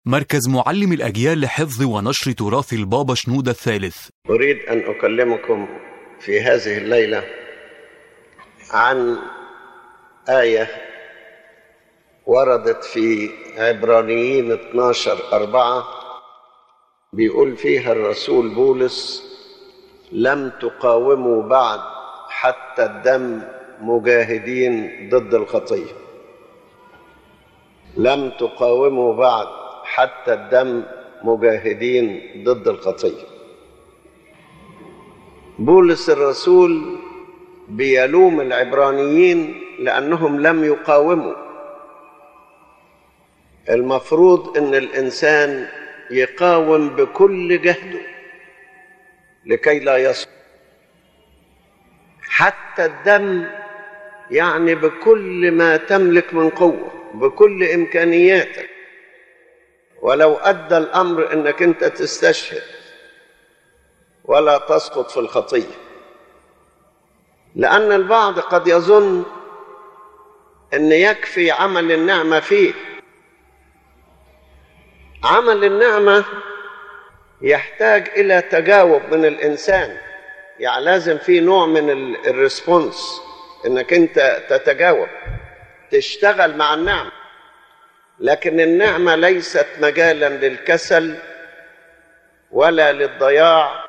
مركز معلم الأجيال لحفظ ونشر تراث البابا شنودة الثالث أريد أن أكلمكم في هذه الليلة عن آية وردت في عبرانيين 12 أربعة بيقول فيها الرسول بولس لم تقاوموا بعد حتى الدم مجاهدين ضد الخطية لم تقاوموا بعد حتى الدم مجاهدين ضد الخطيه بولس الرسول بيلوم العبرانيين لانهم لم يقاوموا المفروض ان الانسان يقاوم بكل جهده لكي لا يسقط حتى الدم يعني بكل ما تملك من قوه بكل امكانياتك ولو ادى الامر انك انت تستشهد ولا تسقط في الخطيه لان البعض قد يظن ان يكفي عمل النعمه فيه عمل النعمه يحتاج الى تجاوب من الانسان يعني لازم في نوع من الريسبونس انك انت تتجاوب تشتغل مع النعمه لكن النعمه ليست مجالا للكسل ولا للضياع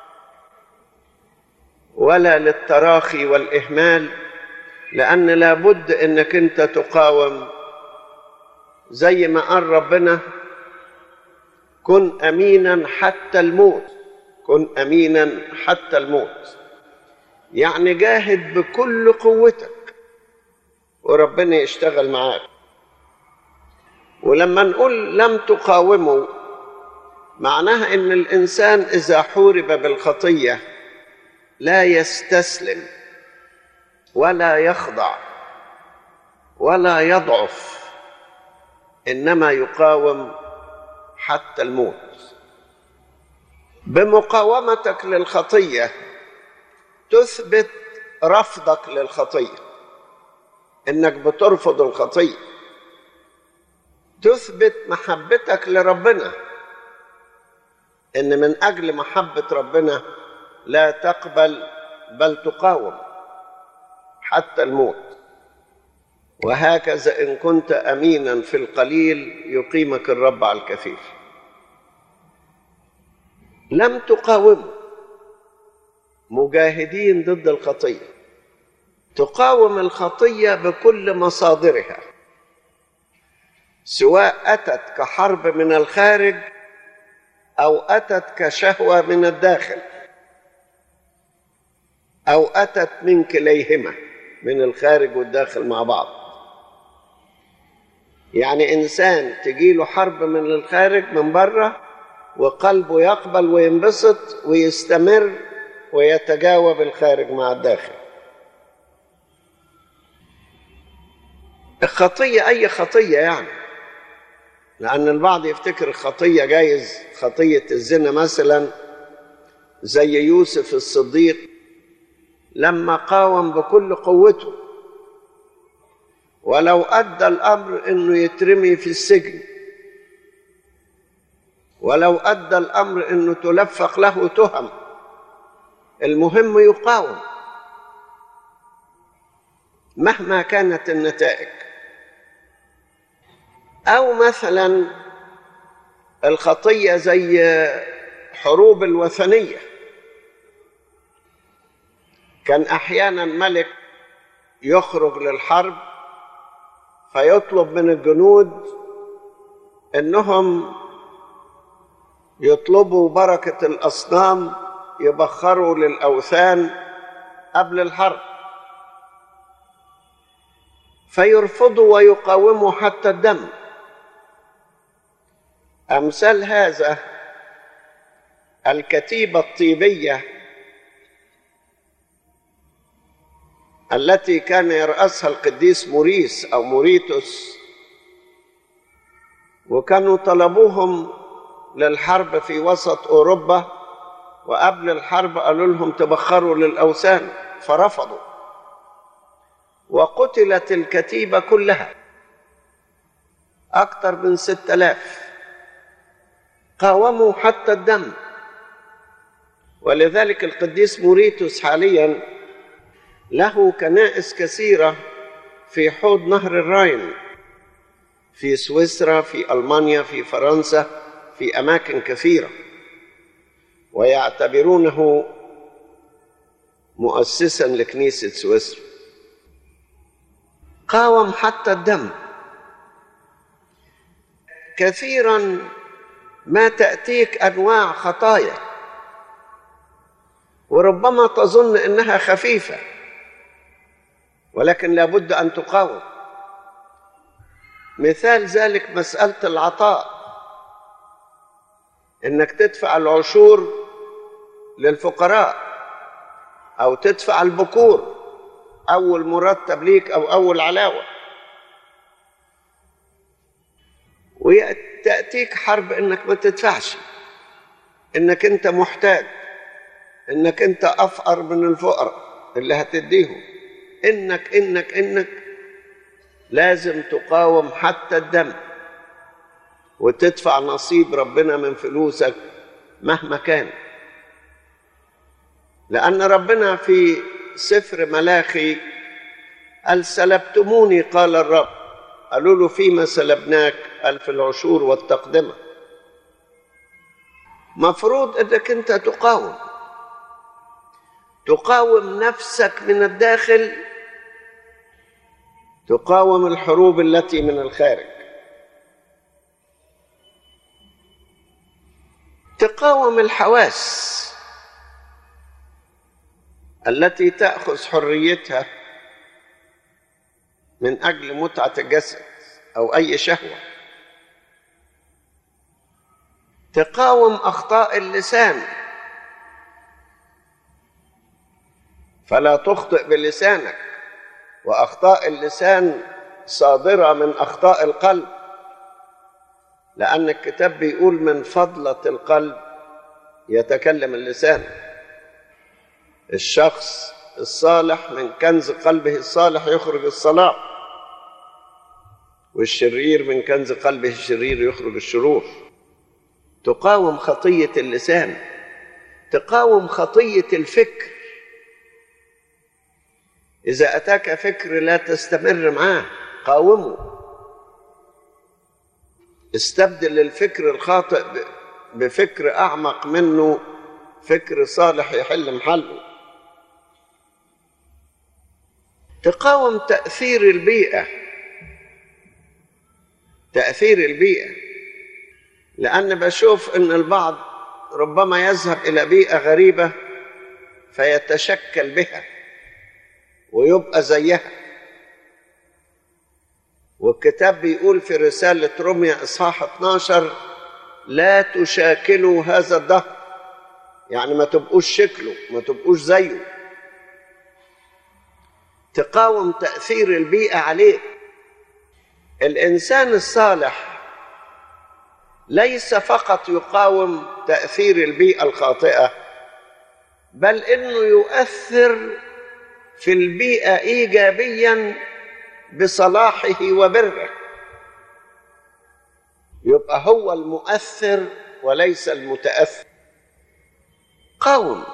ولا للتراخي والاهمال لان لابد انك انت تقاوم زي ما قال ربنا كن امينا حتى الموت كن امينا حتى الموت يعني جاهد بكل قوتك وربنا يشتغل معاك ولما نقول لم تقاوموا معناها ان الانسان اذا حورب بالخطيه لا يستسلم ولا يخضع ولا يضعف انما يقاوم حتى الموت بمقاومتك للخطيه تثبت رفضك للخطيه انك بترفض الخطيه تثبت محبتك لربنا ان من اجل محبه ربنا لا تقبل بل تقاوم حتى الموت وهكذا ان كنت امينا في القليل يقيمك الرب على الكثير لم تقاوم مجاهدين ضد الخطيه تقاوم الخطيه بكل مصادرها سواء اتت كحرب من الخارج او اتت كشهوه من الداخل او اتت من كليهما من الخارج والداخل مع بعض يعني انسان تجيله حرب من الخارج من بره وقلبه يقبل وينبسط ويستمر ويتجاوب الخارج مع الداخل الخطيه اي خطيه يعني لان البعض يفتكر الخطيه جايز خطيه الزنا مثلا زي يوسف الصديق لما قاوم بكل قوته ولو ادى الامر انه يترمي في السجن ولو ادى الامر انه تلفق له تهم المهم يقاوم مهما كانت النتائج او مثلا الخطيه زي حروب الوثنيه كان احيانا ملك يخرج للحرب فيطلب من الجنود انهم يطلبوا بركه الاصنام يبخروا للاوثان قبل الحرب فيرفضوا ويقاوموا حتى الدم امثال هذا الكتيبه الطيبيه التي كان يرأسها القديس موريس أو موريتوس وكانوا طلبوهم للحرب في وسط أوروبا وقبل الحرب قالوا لهم تبخروا للأوثان فرفضوا وقتلت الكتيبة كلها أكثر من ستة آلاف قاوموا حتى الدم ولذلك القديس موريتوس حاليا له كنائس كثيرة في حوض نهر الراين في سويسرا في ألمانيا في فرنسا في أماكن كثيرة ويعتبرونه مؤسسا لكنيسة سويسرا قاوم حتى الدم كثيرا ما تأتيك أنواع خطايا وربما تظن انها خفيفه ولكن لابد ان تقاوم مثال ذلك مساله العطاء انك تدفع العشور للفقراء او تدفع البكور اول مرتب ليك او اول علاوه وتاتيك حرب انك ما تدفعش انك انت محتاج انك انت افقر من الفقراء اللي هتديهم انك انك انك لازم تقاوم حتى الدم وتدفع نصيب ربنا من فلوسك مهما كان لان ربنا في سفر ملاخي قال سلبتموني قال الرب قالوا له فيما سلبناك قال في العشور والتقدمه مفروض انك انت تقاوم تقاوم نفسك من الداخل تقاوم الحروب التي من الخارج تقاوم الحواس التي تاخذ حريتها من اجل متعه الجسد او اي شهوه تقاوم اخطاء اللسان فلا تخطئ بلسانك واخطاء اللسان صادره من اخطاء القلب لان الكتاب بيقول من فضله القلب يتكلم اللسان الشخص الصالح من كنز قلبه الصالح يخرج الصلاح والشرير من كنز قلبه الشرير يخرج الشرور تقاوم خطيه اللسان تقاوم خطيه الفكر إذا أتاك فكر لا تستمر معاه قاومه استبدل الفكر الخاطئ بفكر أعمق منه فكر صالح يحل محله تقاوم تأثير البيئة تأثير البيئة لأن بشوف أن البعض ربما يذهب إلى بيئة غريبة فيتشكل بها ويبقى زيها والكتاب بيقول في رسالة روميا إصحاح 12 لا تشاكلوا هذا الدهر يعني ما تبقوش شكله ما تبقوش زيه تقاوم تأثير البيئة عليه الإنسان الصالح ليس فقط يقاوم تأثير البيئة الخاطئة بل إنه يؤثر في البيئة إيجابيا بصلاحه وبره يبقى هو المؤثر وليس المتأثر قوم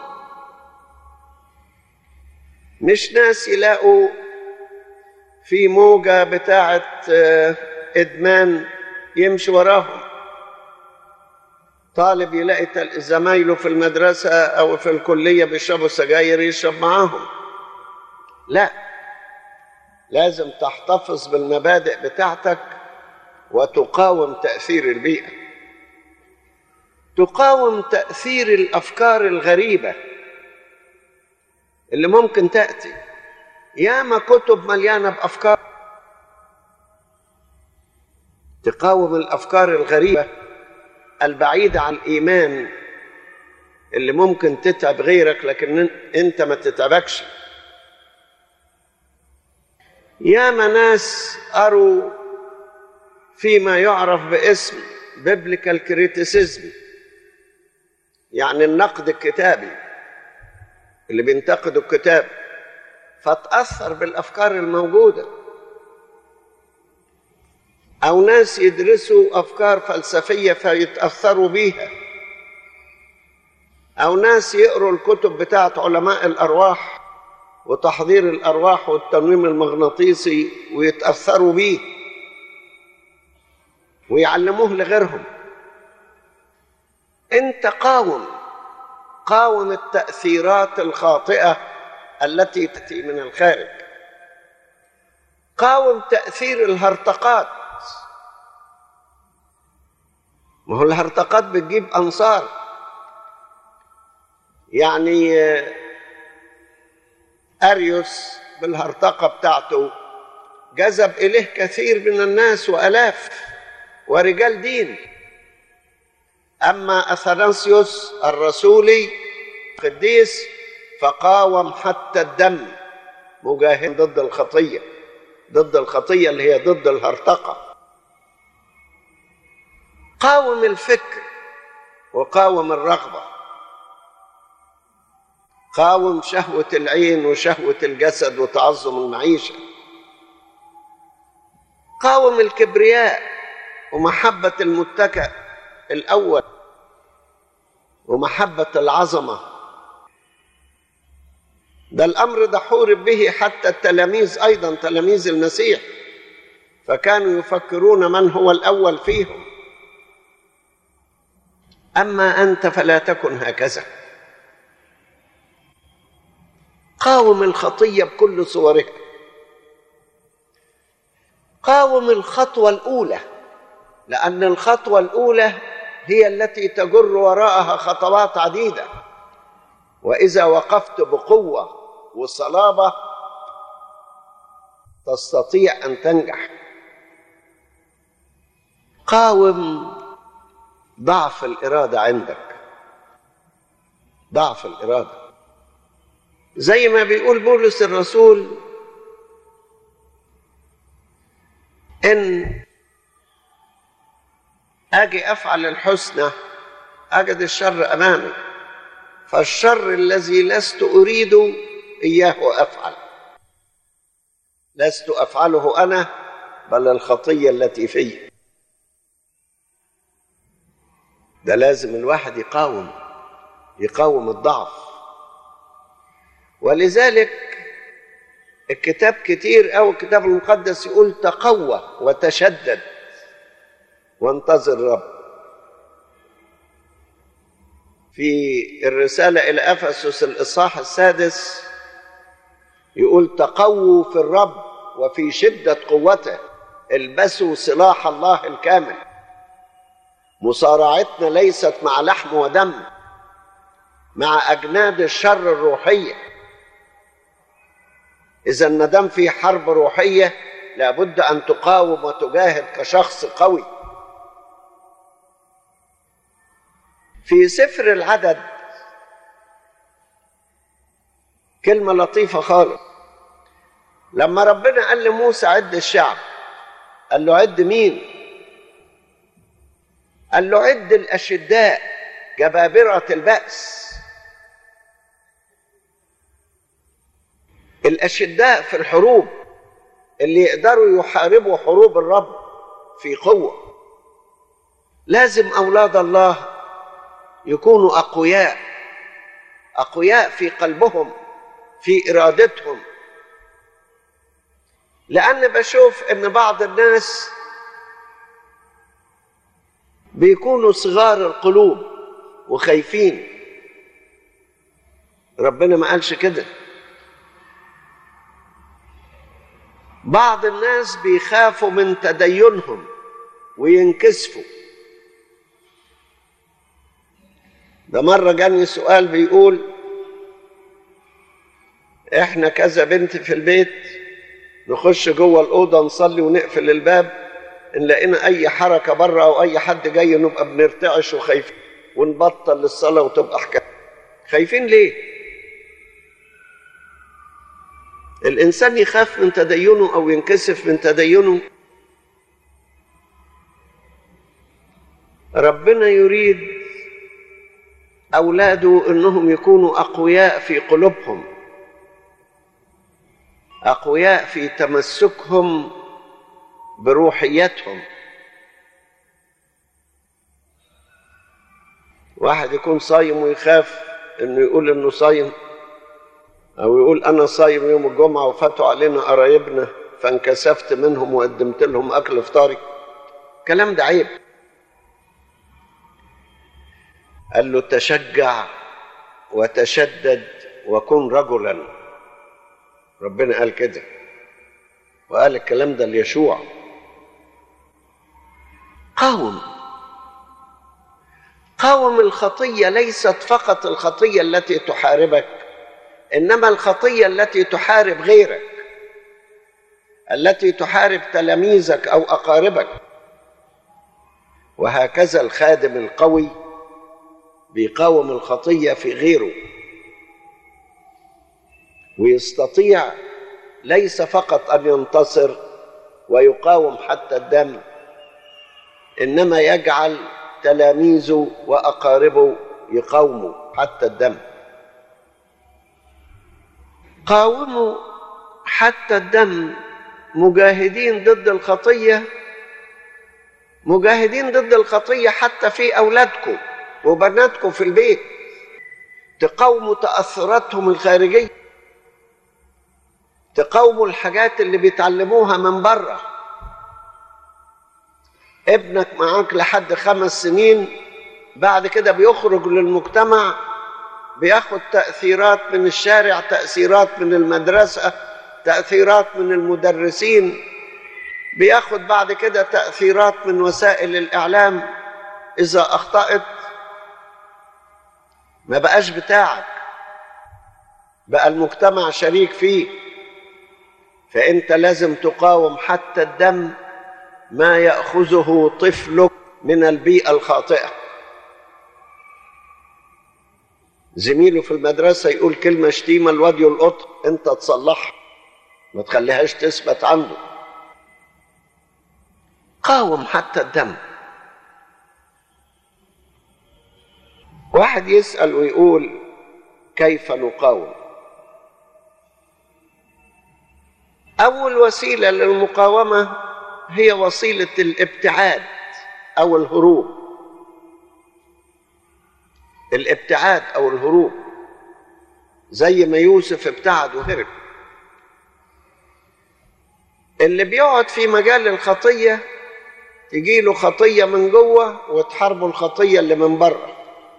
مش ناس يلاقوا في موجة بتاعة إدمان يمشي وراهم طالب يلاقي زمايله في المدرسة أو في الكلية بيشربوا سجاير يشرب معاهم لا لازم تحتفظ بالمبادئ بتاعتك وتقاوم تأثير البيئة تقاوم تأثير الأفكار الغريبة اللي ممكن تأتي ياما كتب مليانة بأفكار تقاوم الأفكار الغريبة البعيدة عن الإيمان اللي ممكن تتعب غيرك لكن أنت ما تتعبكش ياما ناس قروا فيما يعرف باسم بيبليكال كريتيسيزم يعني النقد الكتابي اللي بينتقدوا الكتاب فتأثر بالأفكار الموجودة او ناس يدرسوا افكار فلسفيه فيتاثروا بيها او ناس يقروا الكتب بتاعت علماء الارواح وتحضير الارواح والتنويم المغناطيسي ويتاثروا بيه ويعلموه لغيرهم انت قاوم قاوم التاثيرات الخاطئه التي تاتي من الخارج قاوم تاثير الهرطقات ما هو الهرطقات بتجيب انصار يعني اريوس بالهرطقه بتاعته جذب اليه كثير من الناس والاف ورجال دين اما اثناسيوس الرسولي قديس فقاوم حتى الدم مجاهد ضد الخطيه ضد الخطيه اللي هي ضد الهرطقه قاوم الفكر وقاوم الرغبه قاوم شهوه العين وشهوه الجسد وتعظم المعيشه قاوم الكبرياء ومحبه المتكئ الاول ومحبه العظمه ده الامر ده حورب به حتى التلاميذ ايضا تلاميذ المسيح فكانوا يفكرون من هو الاول فيهم اما انت فلا تكن هكذا قاوم الخطيه بكل صورها قاوم الخطوه الاولى لان الخطوه الاولى هي التي تجر وراءها خطوات عديده واذا وقفت بقوه وصلابه تستطيع ان تنجح قاوم ضعف الاراده عندك ضعف الاراده زي ما بيقول بولس الرسول ان اجي افعل الحسنى اجد الشر امامي فالشر الذي لست اريد اياه افعل لست افعله انا بل الخطيه التي في ده لازم الواحد يقاوم يقاوم الضعف ولذلك الكتاب كتير او الكتاب المقدس يقول تقوى وتشدد وانتظر الرب في الرسالة إلى أفسس الإصحاح السادس يقول تقووا في الرب وفي شدة قوته البسوا سلاح الله الكامل مصارعتنا ليست مع لحم ودم مع أجناد الشر الروحية إذا ما دام في حرب روحية لابد أن تقاوم وتجاهد كشخص قوي في سفر العدد كلمة لطيفة خالص لما ربنا قال لموسى عد الشعب قال له عد مين قال له عد الأشداء جبابرة البأس الأشداء في الحروب اللي يقدروا يحاربوا حروب الرب في قوة لازم أولاد الله يكونوا اقوياء اقوياء في قلبهم في ارادتهم لان بشوف ان بعض الناس بيكونوا صغار القلوب وخايفين ربنا ما قالش كده بعض الناس بيخافوا من تدينهم وينكسفوا ده مرة جاني سؤال بيقول احنا كذا بنت في البيت نخش جوه الأوضة نصلي ونقفل الباب إن لقينا أي حركة بره أو أي حد جاي نبقى بنرتعش وخايفين ونبطل الصلاة وتبقى حكاية خايفين ليه؟ الإنسان يخاف من تدينه أو ينكسف من تدينه ربنا يريد اولاده انهم يكونوا اقوياء في قلوبهم اقوياء في تمسكهم بروحيتهم واحد يكون صايم ويخاف انه يقول انه صايم او يقول انا صايم يوم الجمعه وفاتوا علينا قرايبنا فانكسفت منهم وقدمت لهم اكل فطاري الكلام ده عيب قال له تشجع وتشدد وكن رجلا ربنا قال كده وقال الكلام ده ليشوع قاوم قاوم الخطيه ليست فقط الخطيه التي تحاربك انما الخطيه التي تحارب غيرك التي تحارب تلاميذك او اقاربك وهكذا الخادم القوي بيقاوم الخطيه في غيره ويستطيع ليس فقط ان ينتصر ويقاوم حتى الدم انما يجعل تلاميذه واقاربه يقاوموا حتى الدم قاوموا حتى الدم مجاهدين ضد الخطيه مجاهدين ضد الخطيه حتى في اولادكم وبناتكم في البيت تقاوموا تاثراتهم الخارجيه تقاوموا الحاجات اللي بيتعلموها من بره ابنك معاك لحد خمس سنين بعد كده بيخرج للمجتمع بياخد تأثيرات من الشارع تأثيرات من المدرسة تأثيرات من المدرسين بياخد بعد كده تأثيرات من وسائل الإعلام إذا أخطأت ما بقاش بتاعك بقى المجتمع شريك فيه فأنت لازم تقاوم حتى الدم ما ياخذه طفلك من البيئه الخاطئه زميله في المدرسه يقول كلمه شتيمه الواد يلقط انت تصلحها ما تخليهاش تثبت عنده قاوم حتى الدم واحد يسال ويقول كيف نقاوم اول وسيله للمقاومه هي وسيله الابتعاد او الهروب الابتعاد او الهروب زي ما يوسف ابتعد وهرب اللي بيقعد في مجال الخطيه تجي له خطيه من جوه وتحاربه الخطيه اللي من بره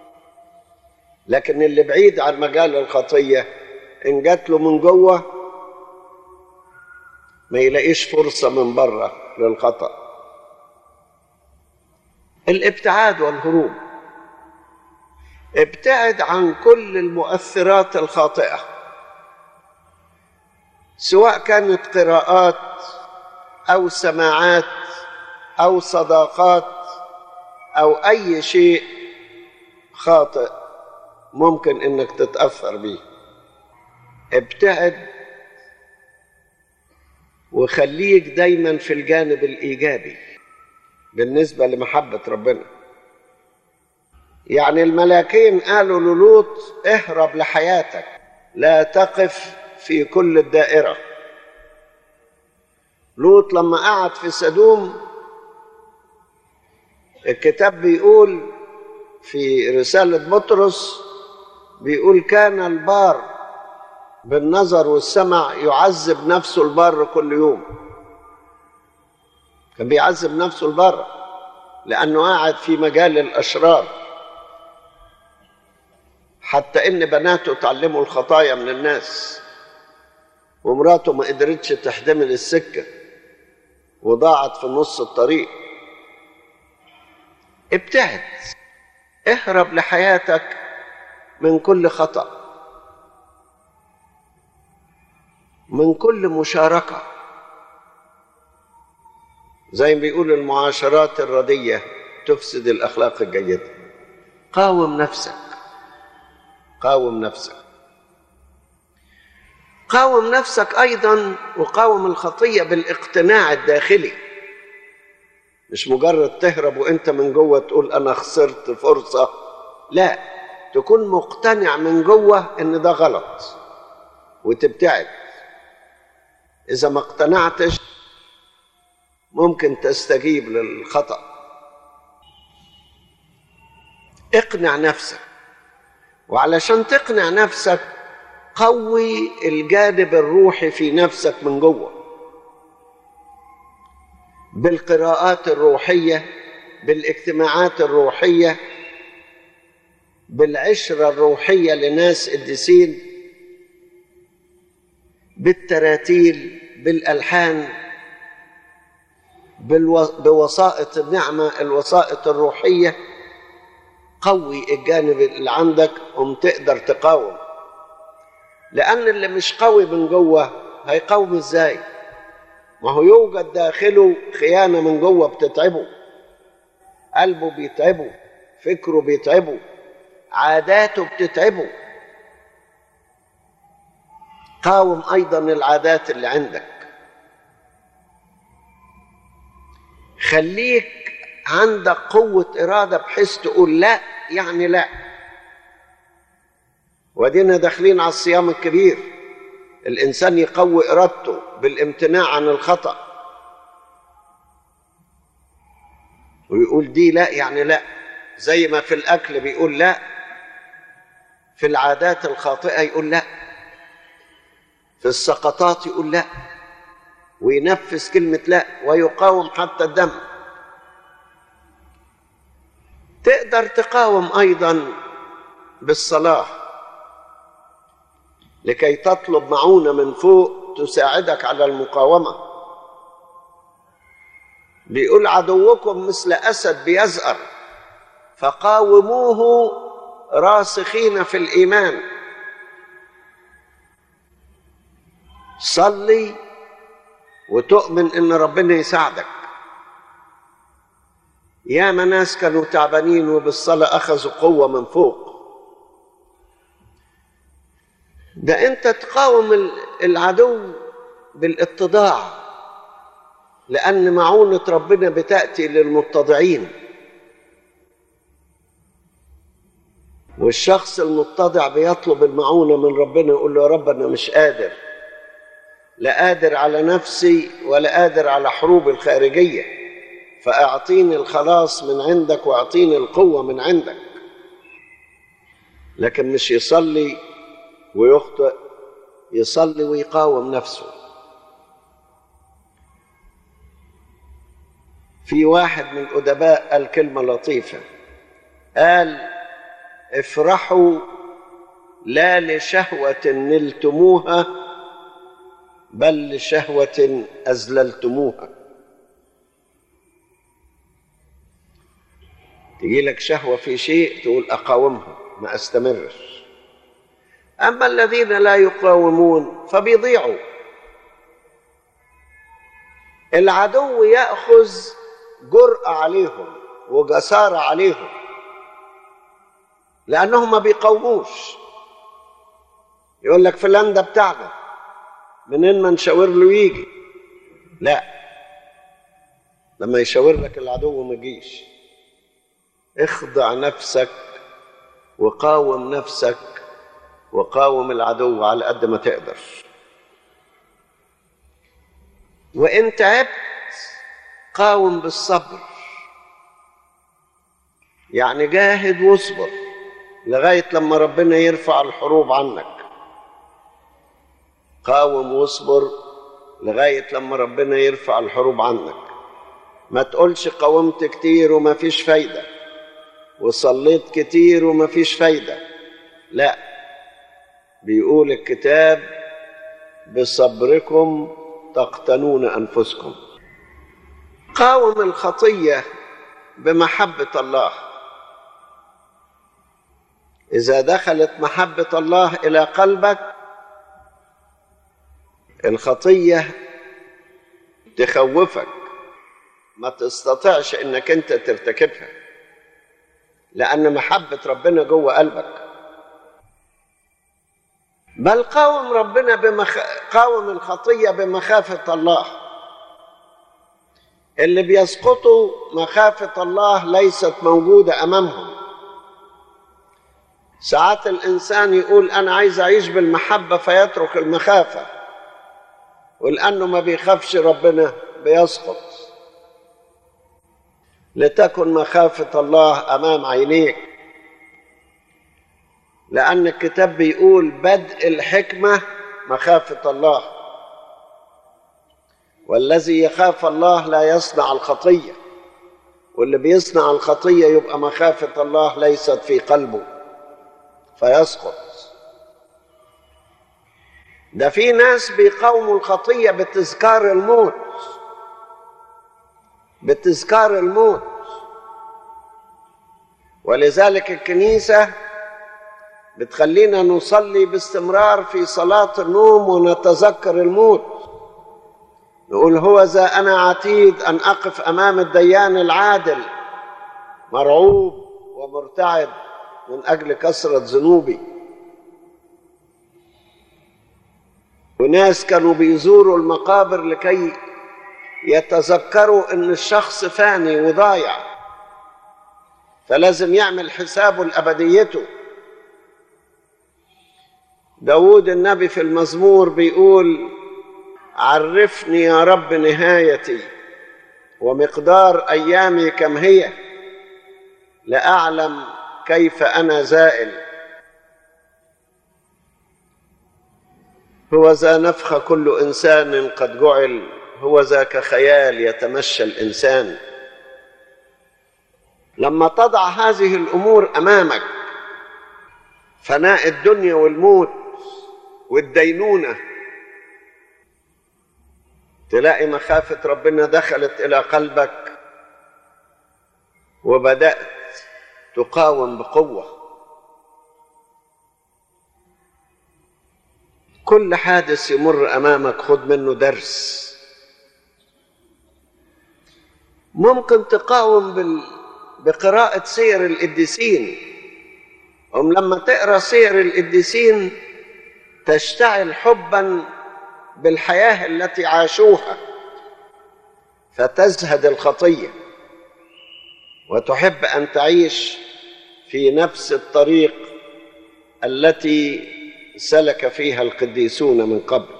لكن اللي بعيد عن مجال الخطيه ان جات له من جوه ما يلاقيش فرصه من بره للخطأ الابتعاد والهروب ابتعد عن كل المؤثرات الخاطئة سواء كانت قراءات أو سماعات أو صداقات أو أي شيء خاطئ ممكن إنك تتأثر به ابتعد وخليك دايما في الجانب الايجابي بالنسبه لمحبه ربنا يعني الملاكين قالوا للوط اهرب لحياتك لا تقف في كل الدائره لوط لما قعد في سدوم الكتاب بيقول في رساله بطرس بيقول كان البار بالنظر والسمع يعذب نفسه البر كل يوم كان بيعذب نفسه البر لأنه قاعد في مجال الأشرار حتى إن بناته تعلموا الخطايا من الناس ومراته ما قدرتش تحتمل السكة وضاعت في نص الطريق ابتعد اهرب لحياتك من كل خطأ من كل مشاركة زي ما بيقول المعاشرات الردية تفسد الأخلاق الجيدة قاوم نفسك قاوم نفسك قاوم نفسك أيضا وقاوم الخطية بالاقتناع الداخلي مش مجرد تهرب وانت من جوه تقول انا خسرت فرصة لا تكون مقتنع من جوه ان ده غلط وتبتعد إذا ما اقتنعتش ممكن تستجيب للخطأ اقنع نفسك وعلشان تقنع نفسك قوي الجانب الروحي في نفسك من جوه بالقراءات الروحيه بالاجتماعات الروحيه بالعشره الروحيه لناس قديسين بالتراتيل بالالحان بالو... بوسائط النعمه الوسائط الروحيه قوي الجانب اللي عندك قم تقدر تقاوم لأن اللي مش قوي من جوه هيقاوم ازاي؟ ما هو يوجد داخله خيانة من جوه بتتعبه قلبه بيتعبه فكره بيتعبه عاداته بتتعبه قاوم أيضا العادات اللي عندك خليك عندك قوة إرادة بحيث تقول لا يعني لا ودينا داخلين على الصيام الكبير الإنسان يقوي إرادته بالامتناع عن الخطأ ويقول دي لا يعني لا زي ما في الأكل بيقول لا في العادات الخاطئة يقول لا في السقطات يقول لا وينفذ كلمة لا ويقاوم حتى الدم تقدر تقاوم ايضا بالصلاه لكي تطلب معونه من فوق تساعدك على المقاومه بيقول عدوكم مثل اسد بيزأر فقاوموه راسخين في الايمان صلي وتؤمن ان ربنا يساعدك ياما ناس كانوا تعبانين وبالصلاة أخذوا قوة من فوق ده أنت تقاوم العدو بالاتضاع لأن معونة ربنا بتأتي للمتضعين والشخص المتضع بيطلب المعونة من ربنا يقول له يا رب أنا مش قادر لا قادر على نفسي ولا قادر على حروب الخارجيه فاعطيني الخلاص من عندك واعطيني القوه من عندك لكن مش يصلي ويخطئ يصلي ويقاوم نفسه في واحد من الادباء قال كلمه لطيفه قال افرحوا لا لشهوه نلتموها بل لشهوه اذللتموها تجي لك شهوة في شيء تقول أقاومها ما أستمرش أما الذين لا يقاومون فبيضيعوا العدو يأخذ جرأة عليهم وجسارة عليهم لأنهم ما بيقاوموش يقول لك فلان ده بتاعنا منين ما نشاور له يجي لا لما يشاور لك العدو ما يجيش اخضع نفسك وقاوم نفسك وقاوم العدو على قد ما تقدر وان تعبت قاوم بالصبر يعني جاهد واصبر لغايه لما ربنا يرفع الحروب عنك قاوم واصبر لغايه لما ربنا يرفع الحروب عنك ما تقولش قاومت كتير وما فيش فايده وصليت كتير وما فيش فايدة لا بيقول الكتاب بصبركم تقتنون أنفسكم قاوم الخطية بمحبة الله إذا دخلت محبة الله إلى قلبك الخطية تخوفك ما تستطيعش انك انت ترتكبها لأن محبة ربنا جوه قلبك بل قاوم ربنا بمخ... قاوم الخطية بمخافة الله اللي بيسقطوا مخافة الله ليست موجودة أمامهم ساعات الإنسان يقول أنا عايز أعيش بالمحبة فيترك المخافة ولأنه ما بيخافش ربنا بيسقط لتكن مخافة الله أمام عينيك لأن الكتاب بيقول بدء الحكمة مخافة الله والذي يخاف الله لا يصنع الخطية واللي بيصنع الخطية يبقى مخافة الله ليست في قلبه فيسقط ده في ناس بيقاوموا الخطية بتذكار الموت بتذكار الموت ولذلك الكنيسة بتخلينا نصلي باستمرار في صلاة النوم ونتذكر الموت نقول هو ذا أنا عتيد أن أقف أمام الديان العادل مرعوب ومرتعب من أجل كثرة ذنوبي وناس كانوا بيزوروا المقابر لكي يتذكروا ان الشخص فاني وضايع فلازم يعمل حسابه لابديته داود النبي في المزمور بيقول عرفني يا رب نهايتي ومقدار ايامي كم هي لاعلم كيف انا زائل هو ذا نفخ كل انسان قد جعل هو ذاك خيال يتمشى الانسان لما تضع هذه الامور امامك فناء الدنيا والموت والدينونه تلاقي مخافه ربنا دخلت الى قلبك وبدات تقاوم بقوه كل حادث يمر امامك خد منه درس ممكن تقاوم بال... بقراءة سير القديسين هم لما تقرا سير القديسين تشتعل حبا بالحياة التي عاشوها فتزهد الخطية وتحب أن تعيش في نفس الطريق التي سلك فيها القديسون من قبل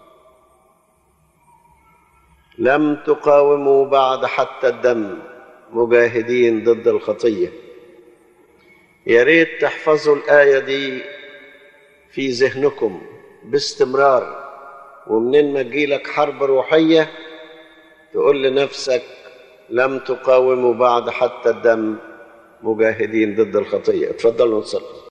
لم تقاوموا بعد حتى الدم مجاهدين ضد الخطيه يا ريت تحفظوا الايه دي في ذهنكم باستمرار ومنين ما تجيلك حرب روحيه تقول لنفسك لم تقاوموا بعد حتى الدم مجاهدين ضد الخطيه اتفضلوا نصلي